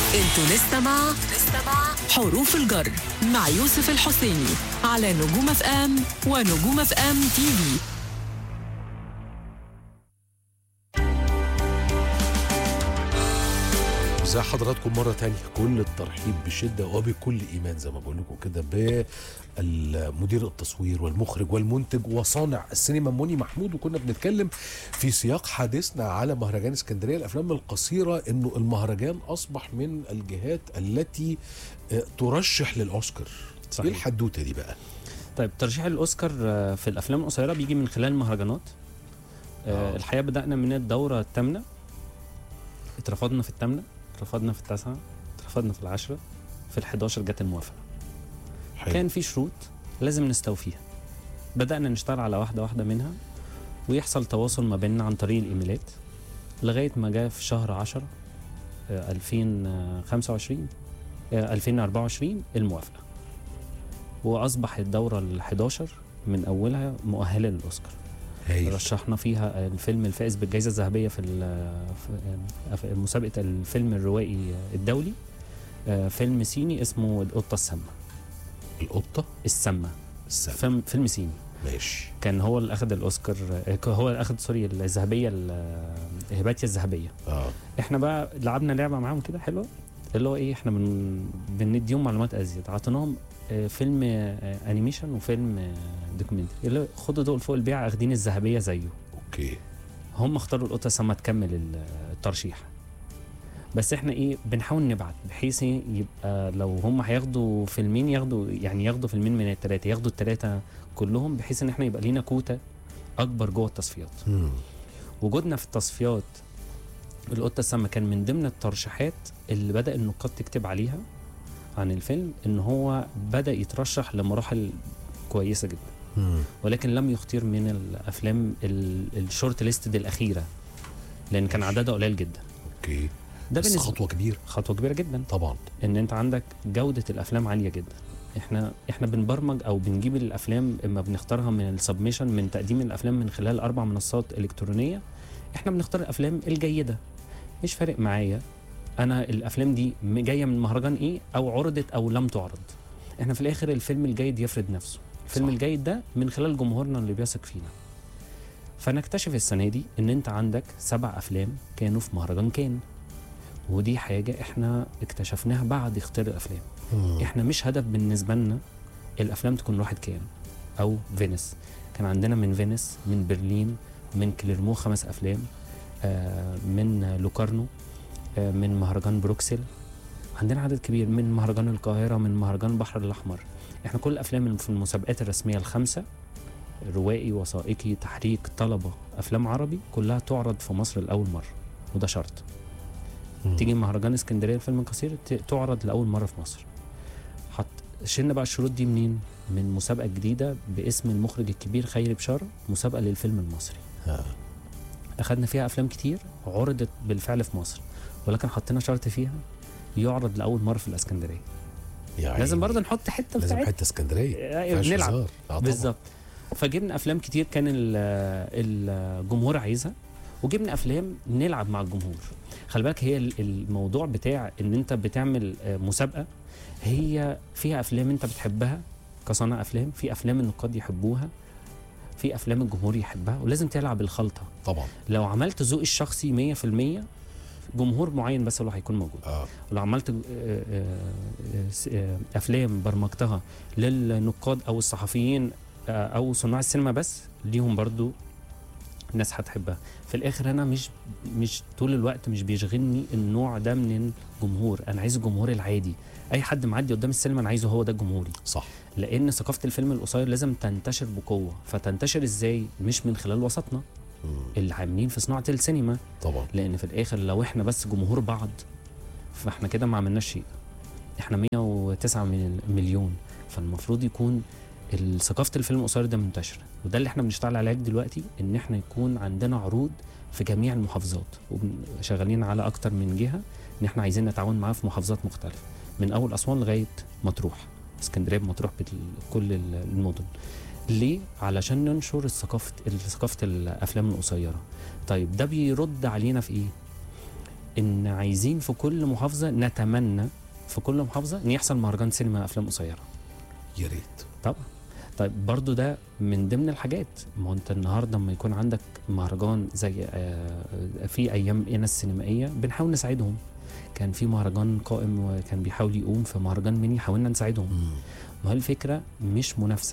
انتوا لسه مع حروف الجر مع يوسف الحسيني على نجوم اف ام ونجوم اف ام تي في ازي حضراتكم مرة تانية كل الترحيب بشدة وبكل إيمان زي ما بقول لكم كده بالمدير التصوير والمخرج والمنتج وصانع السينما مني محمود وكنا بنتكلم في سياق حديثنا على مهرجان اسكندرية الأفلام القصيرة إنه المهرجان أصبح من الجهات التي آه، ترشح للأوسكار صحيح. إيه الحدوتة دي بقى؟ طيب ترشيح الاوسكار آه، في الافلام القصيره بيجي من خلال المهرجانات آه. آه. الحقيقه بدانا من الدوره الثامنه اترفضنا في الثامنه اترفضنا في التاسعه اترفضنا في العاشره في ال11 جت الموافقه حلو. كان في شروط لازم نستوفيها بدانا نشتغل على واحده واحده منها ويحصل تواصل ما بيننا عن طريق الايميلات لغايه ما جاء في شهر 10 آه، 2025 آه، 2024 الموافقه واصبح الدوره ال11 من اولها مؤهله للاوسكار هايل رشحنا فيها الفيلم الفائز بالجائزه الذهبيه في ال- في- في مسابقه الفيلم الروائي الدولي آه، فيلم صيني اسمه القطه السامه القطة السامه السبت فيلم فيلم صيني ماشي كان هو اللي اخذ الاوسكار آه، هو اللي اخذ سوري الذهبيه ال- هباتيا الذهبيه اه احنا بقى لعبنا لعبه معاهم كده حلوه اللي هو ايه احنا بن بنديهم معلومات ازيد عطيناهم آه، فيلم آه، انيميشن وفيلم آه، دوكيومنتري اللي هو خدوا دول فوق البيع اخدين الذهبيه زيه اوكي هم اختاروا القطه سما تكمل ال- الترشيح بس احنا ايه بنحاول نبعت بحيث إيه يبقى لو هم هياخدوا فيلمين ياخدوا يعني ياخدوا فيلمين من الثلاثه ياخدوا الثلاثه كلهم بحيث ان احنا يبقى لينا كوتا اكبر جوه التصفيات مم. وجودنا في التصفيات القطه السامه كان من ضمن الترشيحات اللي بدا النقاد تكتب عليها عن الفيلم ان هو بدا يترشح لمراحل كويسه جدا مم. ولكن لم يختير من الافلام ال- الشورت ليستد الاخيره لان كان ماشي. عددها قليل جدا اوكي ده بس بالنسبه خطوة كبيرة خطوه كبيره جدا طبعا ان انت عندك جوده الافلام عاليه جدا احنا احنا بنبرمج او بنجيب الافلام اما بنختارها من السبميشن من تقديم الافلام من خلال اربع منصات الكترونيه احنا بنختار الافلام الجيده مش فارق معايا انا الافلام دي م- جايه من مهرجان ايه او عرضت او لم تعرض احنا في الاخر الفيلم الجيد يفرض نفسه الفيلم صح. الجيد ده من خلال جمهورنا اللي بيثق فينا فنكتشف السنه دي ان انت عندك سبع افلام كانوا في مهرجان كان ودي حاجه احنا اكتشفناها بعد اختيار الافلام مم. احنا مش هدف بالنسبه لنا الافلام تكون راحت كام او فينيس كان عندنا من فينيس من برلين من كليرمو خمس افلام آه من لوكارنو آه من مهرجان بروكسل عندنا عدد كبير من مهرجان القاهره من مهرجان البحر الاحمر احنا كل الافلام اللي في المسابقات الرسميه الخمسه روائي وثائقي تحريك طلبه افلام عربي كلها تعرض في مصر لاول مره وده شرط مم. تيجي مهرجان اسكندريه الفيلم القصير ت- تعرض لاول مره في مصر حط شلنا بقى الشروط دي منين من مسابقه جديده باسم المخرج الكبير خيري بشاره مسابقه للفيلم المصري آه. اخدنا فيها افلام كتير عرضت بالفعل في مصر ولكن حطينا شرط فيها يعرض لاول مره في الاسكندريه يعني لازم برضه نحط حته لازم بتاعتنا حته اسكندريه أيوة، فيهاش بنلعب هزار. آه طبعاً. بالظبط فجبنا افلام كتير كان ال- الجمهور عايزها وجبنا افلام نلعب مع الجمهور خلي بالك هي ال- الموضوع بتاع ان انت بتعمل آه، مسابقه هي فيها افلام انت بتحبها كصانع افلام في افلام النقاد يحبوها في افلام الجمهور يحبها ولازم تلعب الخلطه طبعا لو عملت ذوقي الشخصي 100% جمهور معين بس اللي هيكون موجود اه ولو عملت آه، آه، آه، س- آه، افلام برمجتها للنقاد او الصحفيين آه، او صناع السينما بس ليهم برضو الناس هتحبها في الاخر انا مش مش طول الوقت مش بيشغلني النوع ده من الجمهور انا عايز الجمهور العادي اي حد معدي قدام السينما انا عايزه هو ده جمهوري صح لان ثقافه الفيلم القصير لازم تنتشر بقوه فتنتشر ازاي مش من خلال وسطنا مم. اللي عاملين في صناعه السينما طبعا لان في الاخر لو احنا بس جمهور بعض فاحنا كده ما عملناش شيء احنا 109 من- مليون فالمفروض يكون ال- ثقافه الفيلم القصير ده منتشره وده اللي احنا بنشتغل عليه دلوقتي ان احنا يكون عندنا عروض في جميع المحافظات وشغالين على اكتر من جهه ان احنا عايزين نتعاون معاها في محافظات مختلفه من اول اسوان لغايه مطروح اسكندريه بمطروح بكل ال- المدن ليه علشان ننشر الثقافه ثقافه الافلام القصيره طيب ده بيرد علينا في ايه ان عايزين في كل محافظه نتمنى في كل محافظه ان يحصل مهرجان سينما افلام قصيره يا ريت طبعا طيب برضو ده من ضمن الحاجات ما هو انت النهارده لما يكون عندك مهرجان زي آه، في ايام انا السينمائيه بنحاول نساعدهم كان في مهرجان قائم وكان بيحاول يقوم في مهرجان ميني حاولنا نساعدهم مم. ما هو الفكره مش منافسه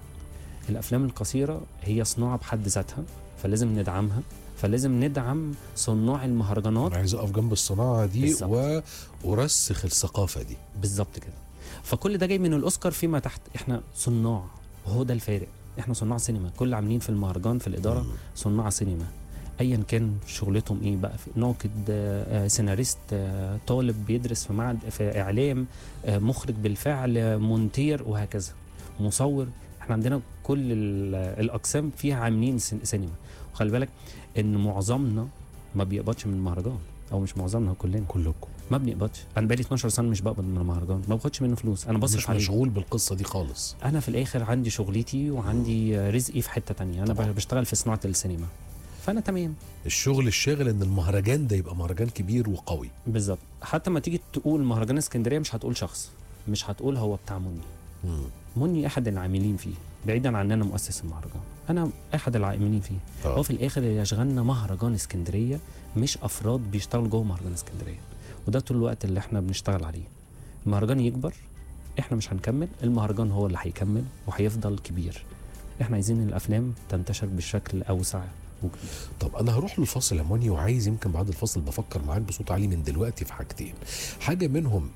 الافلام القصيره هي صناعه بحد ذاتها فلازم ندعمها فلازم ندعم صناع المهرجانات انا عايز اقف جنب الصناعه دي بالظبط. وارسخ الثقافه دي بالظبط كده فكل ده جاي من الاوسكار فيما تحت احنا صناع وهو ده الفارق احنا صناع سينما كل عاملين في المهرجان في الاداره مم. صناع سينما ايا كان شغلتهم ايه بقى في ناقد آه، آه، سيناريست آه، طالب بيدرس في معهد في اعلام آه، مخرج بالفعل آه، مونتير وهكذا مصور احنا عندنا كل ال- الاقسام فيها عاملين سين- سينما وخلي بالك ان معظمنا ما بيقبضش من المهرجان او مش معظمنا كلنا كلكم ما بنقبضش انا بقالي 12 سنه مش بقبض من المهرجان ما باخدش منه فلوس انا مش بصرف عليه مشغول بالقصه دي خالص انا في الاخر عندي شغلتي وعندي رزقي في حته تانية انا طبعا. بشتغل في صناعه السينما فانا تمام الشغل الشاغل ان المهرجان ده يبقى مهرجان كبير وقوي بالظبط حتى ما تيجي تقول مهرجان اسكندريه مش هتقول شخص مش هتقول هو بتاع مني مم. مني احد العاملين فيه بعيدا عن ان انا مؤسس المهرجان انا احد العاملين فيه آه. هو في الاخر اللي يشغلنا مهرجان اسكندريه مش افراد بيشتغلوا جوه مهرجان اسكندريه وده طول الوقت اللي احنا بنشتغل عليه المهرجان يكبر احنا مش هنكمل المهرجان هو اللي هيكمل وهيفضل كبير احنا عايزين الافلام تنتشر بشكل اوسع وكبير طب انا هروح للفاصل يا موني وعايز يمكن بعد الفاصل بفكر معاك بصوت عالي من دلوقتي في حاجتين حاجه منهم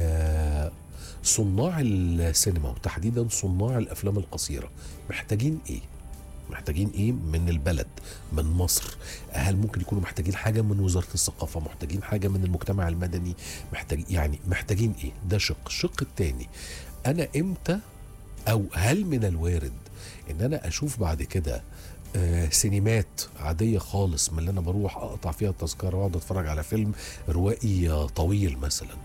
آه صناع السينما وتحديدا صناع الافلام القصيره محتاجين ايه محتاجين ايه من البلد من مصر هل ممكن يكونوا محتاجين حاجه من وزاره الثقافه محتاجين حاجه من المجتمع المدني محتاج يعني محتاجين ايه ده شق الشق الثاني انا امتى او هل من الوارد ان انا اشوف بعد كده آه، سينمات عادية خالص من اللي أنا بروح أقطع فيها التذكرة وأقعد أتفرج على فيلم روائي آه، طويل مثلا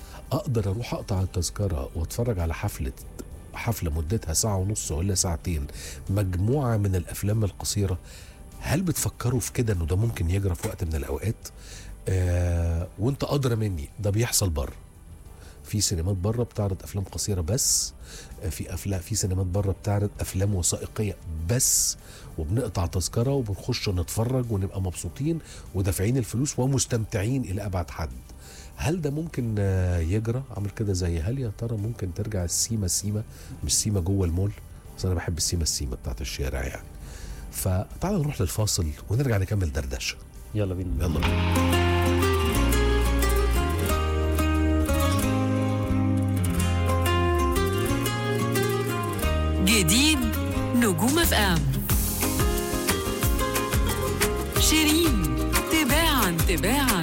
أقدر أروح أقطع التذكرة وأتفرج على حفلة حفلة مدتها ساعة ونص ولا ساعتين مجموعة من الأفلام القصيرة هل بتفكروا في كده إنه ده ممكن يجرى في وقت من الأوقات؟ آه وأنت أدرى مني ده بيحصل بره في سينمات بره بتعرض افلام قصيره بس في افلام في سينمات بره بتعرض افلام وثائقيه بس وبنقطع تذكره وبنخش نتفرج ونبقى مبسوطين ودافعين الفلوس ومستمتعين الى ابعد حد هل ده ممكن آه، يجرى عامل كده زي هل يا ترى ممكن ترجع السيما سيما مش سيما جوه المول بس انا بحب السيما السيما بتاعت الشارع يعني فتعالى نروح للفاصل ونرجع نكمل دردشه يلا بينا يلا بينا جديد نجوم اف ام شيرين تباعا تباعا